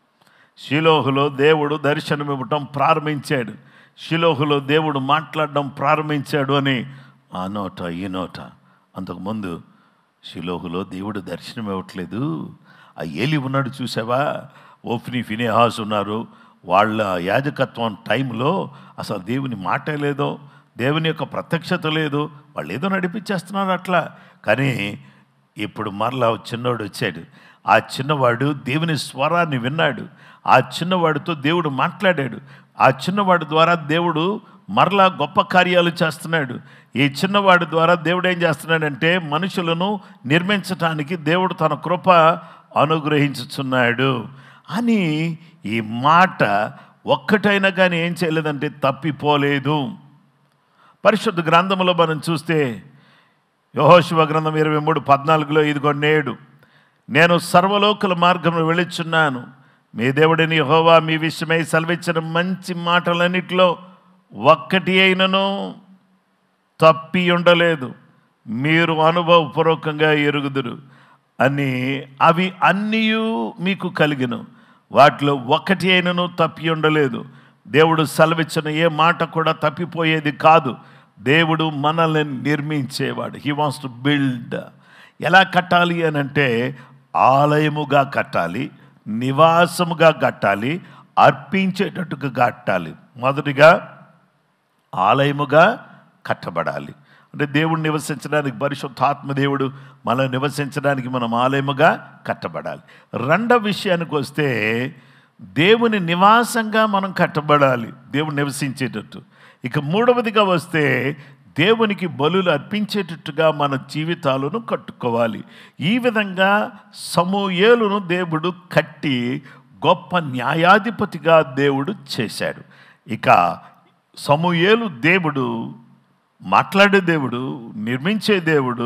శిలోహులో దేవుడు దర్శనమివ్వటం ప్రారంభించాడు శిలోహులో దేవుడు మాట్లాడడం ప్రారంభించాడు అని ఆ నోట ఈ నోట అంతకుముందు శిలోహులో దేవుడు దర్శనం ఇవ్వట్లేదు ఆ ఏలి ఉన్నాడు చూసావా ఓఫ్ని ఫినేహాస్ ఉన్నారు వాళ్ళ యాజకత్వం టైంలో అసలు దేవుని మాట లేదో దేవుని యొక్క ప్రత్యక్షత లేదు వాళ్ళు ఏదో నడిపించేస్తున్నారు అట్లా కానీ ఇప్పుడు మరలా ఓ చిన్నవాడు వచ్చాడు ఆ చిన్నవాడు దేవుని స్వరాన్ని విన్నాడు ఆ చిన్నవాడితో దేవుడు మాట్లాడాడు ఆ చిన్నవాడి ద్వారా దేవుడు మరలా గొప్ప కార్యాలు చేస్తున్నాడు ఈ చిన్నవాడి ద్వారా దేవుడు ఏం చేస్తున్నాడంటే మనుషులను నిర్మించటానికి దేవుడు తన కృప అనుగ్రహించుచున్నాడు అని ఈ మాట ఒక్కటైనా కానీ ఏం చేయలేదంటే తప్పిపోలేదు పరిశుద్ధ గ్రంథంలో మనం చూస్తే యహోశివ గ్రంథం ఇరవై మూడు పద్నాలుగులో ఇదిగో నేడు నేను సర్వలోకుల మార్గంలో వెళ్ళిచున్నాను మీ దేవుడిని యెహోవా మీ విషయమై సెలవిచ్చిన మంచి మాటలన్నిటిలో ఒక్కటి అయినను తప్పి ఉండలేదు మీరు అనుభవపూర్వకంగా ఎరుగుదురు అని అవి అన్నీ మీకు కలిగిన వాటిలో ఒకటి అయినను తప్పి ఉండలేదు దేవుడు సెలవిచ్చిన ఏ మాట కూడా తప్పిపోయేది కాదు దేవుడు మనల్ని నిర్మించేవాడు హీ వాంట్స్ టు బిల్డ్ ఎలా కట్టాలి అని అంటే ఆలయముగా కట్టాలి నివాసముగా కట్టాలి అర్పించేటట్టుగా కట్టాలి మొదటిగా ఆలయముగా కట్టబడాలి అంటే దేవుడు నివసించడానికి పరిశుద్ధాత్మ దేవుడు మనం నివసించడానికి మనం ఆలయముగా కట్టబడాలి రెండవ విషయానికి వస్తే దేవుని నివాసంగా మనం కట్టబడాలి దేవుడు నివసించేటట్టు ఇక మూడవదిగా వస్తే దేవునికి బలులు అర్పించేటట్టుగా మన జీవితాలను కట్టుకోవాలి ఈ విధంగా సమూయేలును దేవుడు కట్టి గొప్ప న్యాయాధిపతిగా దేవుడు చేశాడు ఇక సమూయేలు దేవుడు మాట్లాడే దేవుడు నిర్మించే దేవుడు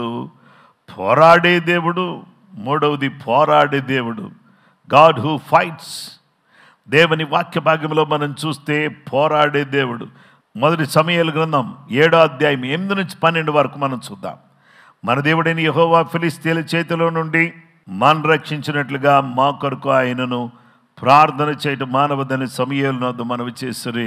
పోరాడే దేవుడు మూడవది పోరాడే దేవుడు గాడ్ హూ ఫైట్స్ దేవుని వాక్య భాగంలో మనం చూస్తే పోరాడే దేవుడు మొదటి సమయాల గ్రంథం ఏడో అధ్యాయం ఎనిమిది నుంచి పన్నెండు వరకు మనం చూద్దాం మన దేవుడైన యహోవా ఫిలిస్తీన్ల చేతిలో నుండి మన రక్షించినట్లుగా మా కొరకు ఆయనను ప్రార్థన చేయటం మానవదని సమయాలు నొద్ద మనవి చేసరి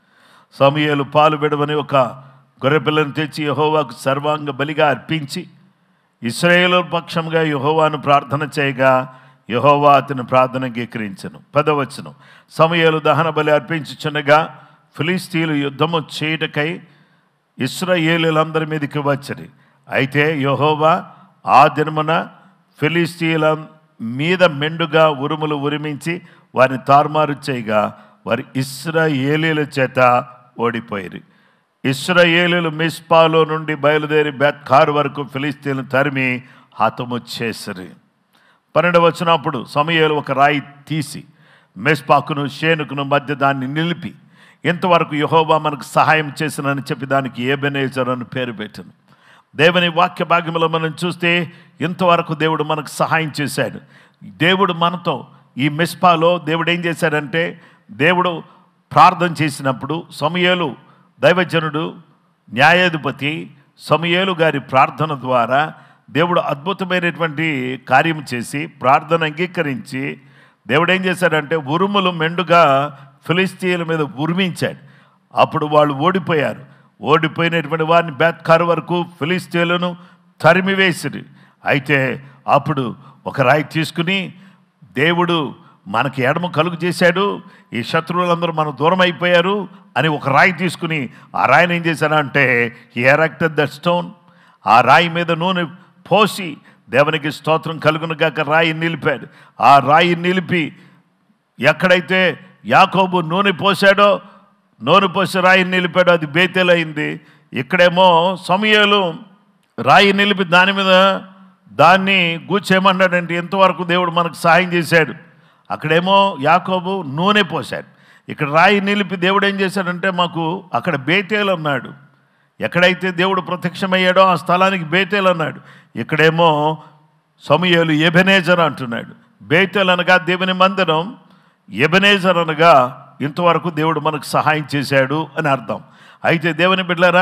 సమయాలు పాలు విడవని ఒక గొర్రెపిల్లను తెచ్చి యహోవాకు సర్వాంగ బలిగా అర్పించి ఇస్రాయేలు పక్షంగా యహోవాను ప్రార్థన చేయగా యహోవా అతని ప్రార్థన అంగీకరించను పదవచనం సమయాలు దహన బలి అర్పించుచునగా ఫిలిస్తీన్లు యుద్ధము చేయుటకై ఇస్రాయేలులందరి మీదకి వచ్చరి అయితే యహోవా ఆ దినమున ఫిలిస్తీన్ల మీద మెండుగా ఉరుములు ఉరిమించి వారిని తారుమారు చేయగా వారి ఇస్రాయేలీల చేత ఓడిపోయారు ఇస్రాయేలీలు మిస్పాలో నుండి బయలుదేరి బెత్కారు వరకు ఫిలిస్తీన్లు తరిమి హతము చేసరి పన్నెండు వచ్చినప్పుడు సమయాలు ఒక రాయి తీసి మెస్పాకును షేనుకును మధ్య దాన్ని నిలిపి ఇంతవరకు యహోబా మనకు సహాయం చేసినని చెప్పి దానికి ఏబెనేజర్ అని పేరు పెట్టాను దేవుని వాక్య భాగ్యంలో మనం చూస్తే ఇంతవరకు దేవుడు మనకు సహాయం చేశాడు దేవుడు మనతో ఈ మెస్పాలో దేవుడు ఏం చేశాడంటే దేవుడు ప్రార్థన చేసినప్పుడు సమయలు దైవజనుడు న్యాయాధిపతి సమయలు గారి ప్రార్థన ద్వారా దేవుడు అద్భుతమైనటువంటి కార్యం చేసి ప్రార్థన అంగీకరించి దేవుడు ఏం చేశాడంటే ఉరుములు మెండుగా ఫిలిస్తీన్ల మీద ఉరిమించాడు అప్పుడు వాళ్ళు ఓడిపోయారు ఓడిపోయినటువంటి వారిని బేత్కారు వరకు ఫిలిస్తీన్లను తరిమివేసిరి అయితే అప్పుడు ఒక రాయి తీసుకుని దేవుడు మనకి ఎడమ కలుగు చేశాడు ఈ శత్రువులందరూ మన దూరం అయిపోయారు అని ఒక రాయి తీసుకుని ఆ రాయిని ఏం చేశాడంటే ఎరెక్టెడ్ ద స్టోన్ ఆ రాయి మీద నూనె పోసి దేవునికి స్తోత్రం కలుగును గాక రాయి నిలిపాడు ఆ రాయి నిలిపి ఎక్కడైతే యాకోబు నూనె పోసాడో నూనె పోసి రాయి నిలిపాడో అది బేతేలైంది ఇక్కడేమో సమయాలు రాయి నిలిపి దాని మీద దాన్ని గూర్చేయమన్నాడంటే ఎంతవరకు దేవుడు మనకు సహాయం చేశాడు అక్కడేమో యాకోబు నూనె పోశాడు ఇక్కడ రాయి నిలిపి దేవుడు ఏం చేశాడంటే మాకు అక్కడ బేతేలు అన్నాడు ఎక్కడైతే దేవుడు ప్రత్యక్షమయ్యాడో ఆ స్థలానికి బేతేలు అన్నాడు ఇక్కడేమో సమయలు ఎబెనేజర్ అంటున్నాడు బేతేల్ అనగా దేవుని మందిరం ఎబెనేజర్ అనగా ఇంతవరకు దేవుడు మనకు సహాయం చేశాడు అని అర్థం అయితే దేవుని బిడ్డలారా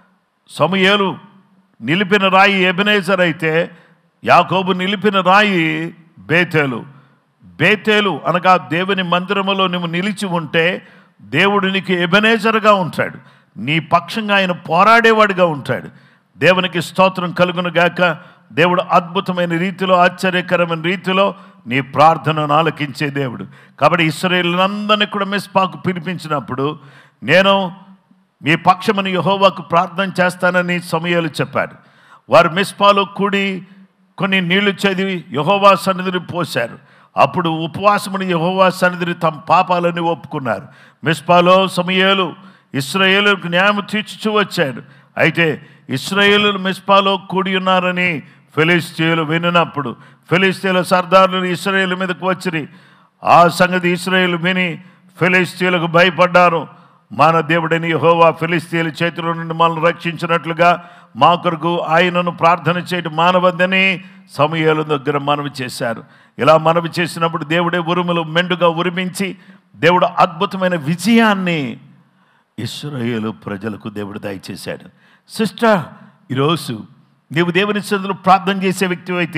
సమయలు నిలిపిన రాయి ఎబెనేజర్ అయితే యాకోబు నిలిపిన రాయి బేతేలు బేతేలు అనగా దేవుని మందిరములో నువ్వు నిలిచి ఉంటే దేవుడు నీకు ఎబెనేజర్గా ఉంటాడు నీ పక్షంగా ఆయన పోరాడేవాడిగా ఉంటాడు దేవునికి స్తోత్రం కలుగును గాక దేవుడు అద్భుతమైన రీతిలో ఆశ్చర్యకరమైన రీతిలో నీ ప్రార్థనను ఆలకించే దేవుడు కాబట్టి ఇస్రాయేళ్ళందరినీ కూడా మిస్పాకు పిలిపించినప్పుడు నేను మీ పక్షమని యహోవాకు ప్రార్థన చేస్తానని సమయాలు చెప్పాడు వారు మిస్పాలో కూడి కొన్ని నీళ్లు చదివి యహోవా సన్నిధిని పోశారు అప్పుడు ఉపవాసముని యహోవా సన్నిధిని తమ పాపాలని ఒప్పుకున్నారు మిస్పాలో సమయాలు ఇస్రాయేలుకు న్యాయం తీర్చుచూ వచ్చాడు అయితే ఇస్రాయేలు మిస్పాలో కూడి ఉన్నారని ఫిలిస్తీన్లు వినినప్పుడు ఫిలిస్తీన్ల సర్దారులు ఇస్రాయేల్ మీదకు వచ్చిరి ఆ సంగతి ఇస్రాయేల్ విని ఫిలిస్తీన్లకు భయపడ్డారు మన దేవుడని యెహోవా ఫిలిస్తీన్ల చేతిలో నుండి మనల్ని రక్షించినట్లుగా మా కొరకు ఆయనను ప్రార్థన చేయడం మానవద్దని సమయాల దగ్గర మనవి చేశారు ఇలా మనవి చేసినప్పుడు దేవుడే ఉరుములు మెండుగా ఉరిమించి దేవుడు అద్భుతమైన విజయాన్ని ఇస్రాయేలు ప్రజలకు దేవుడు దయచేశాడు సిస్టర్ ఈరోజు నీవు దేవుని సన్నిధిలో ప్రార్థన చేసే వ్యక్తి అయితే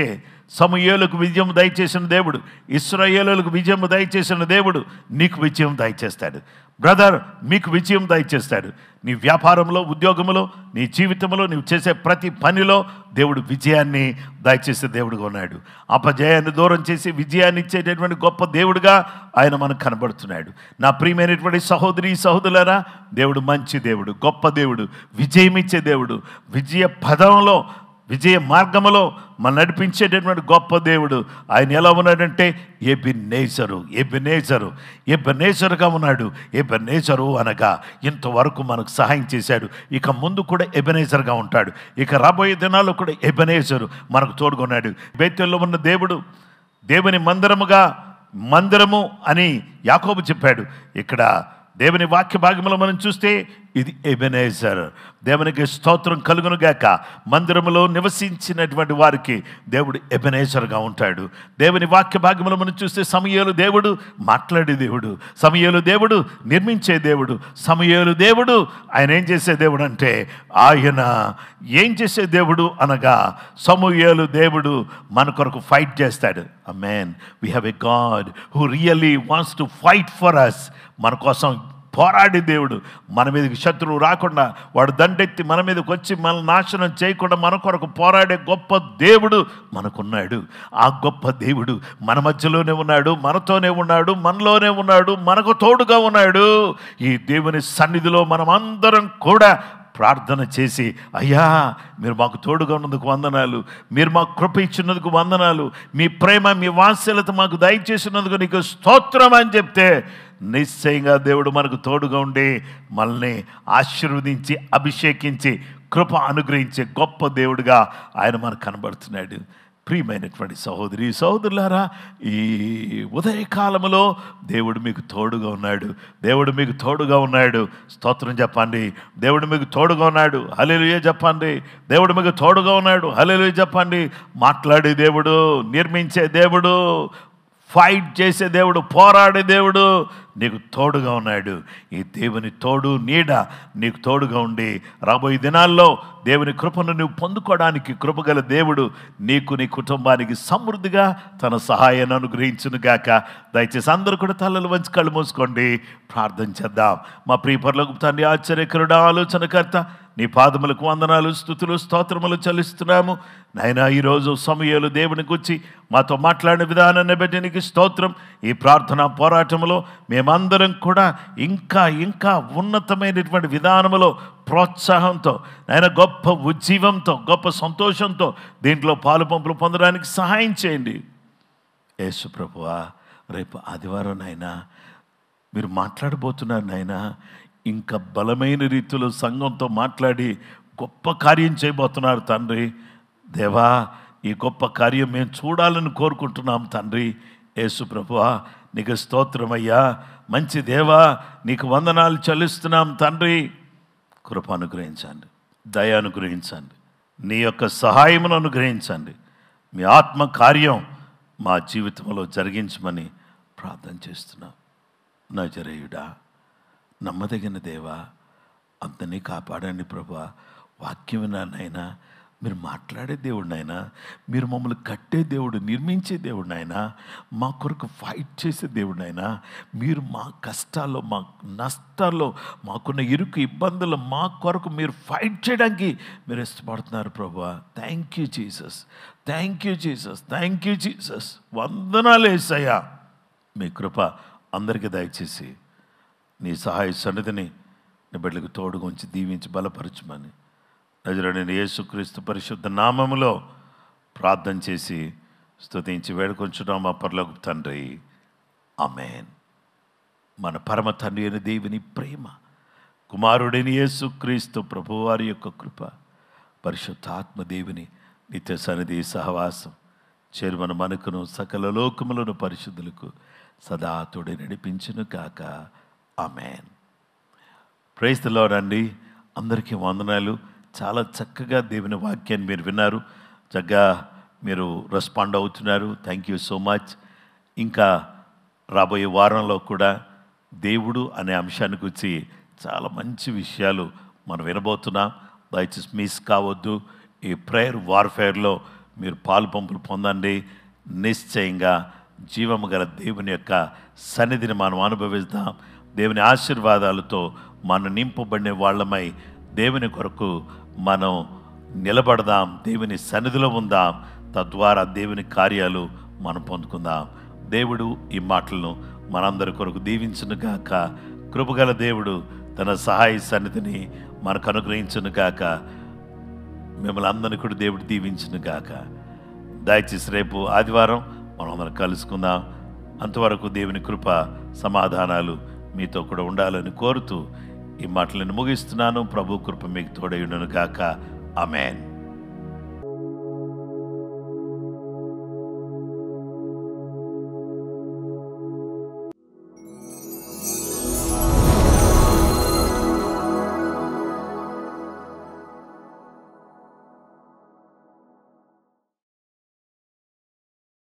సమూయేలుకు విజయం దయచేసిన దేవుడు ఇస్రాయేలులకు విజయం దయచేసిన దేవుడు నీకు విజయం దయచేస్తాడు బ్రదర్ మీకు విజయం దయచేస్తాడు నీ వ్యాపారంలో ఉద్యోగంలో నీ జీవితంలో నీవు చేసే ప్రతి పనిలో దేవుడు విజయాన్ని దయచేసే దేవుడుగా ఉన్నాడు అపజయాన్ని దూరం చేసి విజయాన్ని ఇచ్చేటటువంటి గొప్ప దేవుడుగా ఆయన మనకు కనబడుతున్నాడు నా ప్రియమైనటువంటి సహోదరి సహోదరులారా దేవుడు మంచి దేవుడు గొప్ప దేవుడు విజయం ఇచ్చే దేవుడు విజయ పదంలో విజయ మార్గములో మన నడిపించేటటువంటి గొప్ప దేవుడు ఆయన ఎలా ఉన్నాడంటే ఎబినేజరు ఎబినేజరు ఎబినేజరుగా ఉన్నాడు ఎబినేజరు అనగా ఇంతవరకు మనకు సహాయం చేశాడు ఇక ముందు కూడా ఎబెనేజర్గా ఉంటాడు ఇక రాబోయే దినాల్లో కూడా ఎబెనేజరు మనకు తోడుకున్నాడు బేతెల్లో ఉన్న దేవుడు దేవుని మందిరముగా మందిరము అని యాకోబు చెప్పాడు ఇక్కడ దేవుని వాక్య భాగంలో మనం చూస్తే ఇది ఎబెనేజర్ దేవునికి స్తోత్రం కలుగును గాక మందిరములో నివసించినటువంటి వారికి దేవుడు ఎబెనేజర్గా ఉంటాడు దేవుని వాక్య భాగంలో మనం చూస్తే సమయాలు దేవుడు మాట్లాడే దేవుడు సమయాలు దేవుడు నిర్మించే దేవుడు సమయాలు దేవుడు ఆయన ఏం చేసే దేవుడు అంటే ఆయన ఏం చేసే దేవుడు అనగా సమూయేలు దేవుడు మన కొరకు ఫైట్ చేస్తాడు amen we have a God who really wants to fight for us మన కోసం పోరాడి దేవుడు మన మీదకి శత్రువు రాకుండా వాడు దండెత్తి మన మీదకి వచ్చి మన నాశనం చేయకుండా మన కొరకు పోరాడే గొప్ప దేవుడు మనకున్నాడు ఆ గొప్ప దేవుడు మన మధ్యలోనే ఉన్నాడు మనతోనే ఉన్నాడు మనలోనే ఉన్నాడు మనకు తోడుగా ఉన్నాడు ఈ దేవుని సన్నిధిలో మనం అందరం కూడా ప్రార్థన చేసి అయ్యా మీరు మాకు తోడుగా ఉన్నందుకు వందనాలు మీరు మాకు కృప ఇచ్చినందుకు వందనాలు మీ ప్రేమ మీ వాత్సల్యత మాకు దయచేసినందుకు నీకు స్తోత్రం అని చెప్తే నిశ్చయంగా దేవుడు మనకు తోడుగా ఉండి మనల్ని ఆశీర్వదించి అభిషేకించి కృప అనుగ్రహించే గొప్ప దేవుడుగా ఆయన మనకు కనబడుతున్నాడు ప్రియమైనటువంటి సహోదరి సహోదరులారా ఈ ఉదయకాలములో దేవుడు మీకు తోడుగా ఉన్నాడు దేవుడు మీకు తోడుగా ఉన్నాడు స్తోత్రం చెప్పండి దేవుడు మీకు తోడుగా ఉన్నాడు హలేలుయే చెప్పండి దేవుడు మీకు తోడుగా ఉన్నాడు హలేలుయ చెప్పండి మాట్లాడే దేవుడు నిర్మించే దేవుడు ఫైట్ చేసే దేవుడు పోరాడే దేవుడు నీకు తోడుగా ఉన్నాడు ఈ దేవుని తోడు నీడ నీకు తోడుగా ఉండి రాబోయే దినాల్లో దేవుని కృపను నువ్వు పొందుకోవడానికి కృపగల దేవుడు నీకు నీ కుటుంబానికి సమృద్ధిగా తన సహాయాన్ని అనుగ్రహించును గాక దయచేసి అందరూ కూడా తలలు వంచి కళ్ళు మూసుకోండి ప్రార్థన చేద్దాం మా ప్రియపరులకు తండ్రి ఆశ్చర్యకరుడ ఆలోచనకర్త నీ పాదములకు వందనాలు స్థుతులు స్తోత్రములు చెల్లిస్తున్నాము నాయన ఈరోజు సమయాలు దేవుని గురించి మాతో మాట్లాడిన విధానాన్ని బట్టి నీకు స్తోత్రం ఈ ప్రార్థన పోరాటంలో మేమందరం కూడా ఇంకా ఇంకా ఉన్నతమైనటువంటి విధానములో ప్రోత్సాహంతో ఆయన గొప్ప ఉజ్జీవంతో గొప్ప సంతోషంతో దీంట్లో పాలు పంపులు పొందడానికి సహాయం చేయండి యేసు ప్రభువా రేపు ఆదివారం నాయనా మీరు మాట్లాడబోతున్నారు నాయనా ఇంకా బలమైన రీతిలో సంఘంతో మాట్లాడి గొప్ప కార్యం చేయబోతున్నారు తండ్రి దేవా ఈ గొప్ప కార్యం మేము చూడాలని కోరుకుంటున్నాం తండ్రి యేసు ప్రభువా నీకు స్తోత్రమయ్యా మంచి దేవా నీకు వందనాలు చెల్లిస్తున్నాం తండ్రి కృప అనుగ్రహించండి దయ అనుగ్రహించండి నీ యొక్క సహాయమును అనుగ్రహించండి మీ ఆత్మ కార్యం మా జీవితంలో జరిగించమని ప్రార్థన చేస్తున్నాం నజరేయుడా నమ్మదగిన దేవా అంతని కాపాడండి ప్రభా వాక్యం నాయనా మీరు మాట్లాడే దేవుడు నాయనా మీరు మమ్మల్ని కట్టే దేవుడు నిర్మించే దేవుడు నాయనా మా కొరకు ఫైట్ చేసే దేవుడు నాయనా మీరు మా కష్టాల్లో మా నష్టాల్లో మాకున్న ఇరుకు ఇబ్బందులు మా కొరకు మీరు ఫైట్ చేయడానికి మీరు ఇష్టపడుతున్నారు ప్రభా thank you Jesus thank you Jesus thank you Jesus వందనాలు వేసయ్యా మీ కృప అందరికీ దయచేసి నీ సహాయ సన్నిధిని నీ బిడ్డలకు తోడుగా ఉంచి దీవించి బలపరచమని నజరుడైన యేసుక్రీస్తు పరిశుద్ధ నామములో ప్రార్థన చేసి స్తుతించి వేడుకొంచున్నాం మా పర్లోకి తండ్రి ఆమెన్ మన పరమ తండ్రి అయిన దేవుని ప్రేమ కుమారుడైన యేసుక్రీస్తు ప్రభువారి యొక్క కృప పరిశుద్ధాత్మ దేవుని నిత్య సన్నిధి సహవాసం చేరుమన మనకును సకల లోకములను పరిశుద్ధులకు సదా తోడి నడిపించును కాక ఆమెన్ ప్రైజ్ అండి అందరికీ వందనాలు చాలా చక్కగా దేవుని వాక్యాన్ని మీరు విన్నారు చక్కగా మీరు రెస్పాండ్ అవుతున్నారు థ్యాంక్ యూ సో మచ్ ఇంకా రాబోయే వారంలో కూడా దేవుడు అనే అంశాన్ని గురించి చాలా మంచి విషయాలు మనం వినబోతున్నాం దయచేసి మిస్ కావద్దు ఈ ప్రేయర్ వార్ఫేర్లో మీరు పాలు పంపులు పొందండి నిశ్చయంగా జీవము గల దేవుని యొక్క సన్నిధిని మనం అనుభవిస్తాం దేవుని ఆశీర్వాదాలతో మనం నింపబడిన వాళ్ళమై దేవుని కొరకు మనం నిలబడదాం దేవుని సన్నిధిలో ఉందాం తద్వారా దేవుని కార్యాలు మనం పొందుకుందాం దేవుడు ఈ మాటలను మనందరి కొరకు దీవించును గాక కృపగల దేవుడు తన సహాయ సన్నిధిని మనకు అనుగ్రహించును గాక మిమ్మల్ని అందరినీ కూడా దేవుడు దీవించును గాక దయచేసి రేపు ఆదివారం మనం అందరం కలుసుకుందాం అంతవరకు దేవుని కృప సమాధానాలు మీతో కూడా ఉండాలని కోరుతూ ఈ మాటలను ముగిస్తున్నాను ప్రభు కృప మీకు తోడై ఉండను గాక ఆమెన్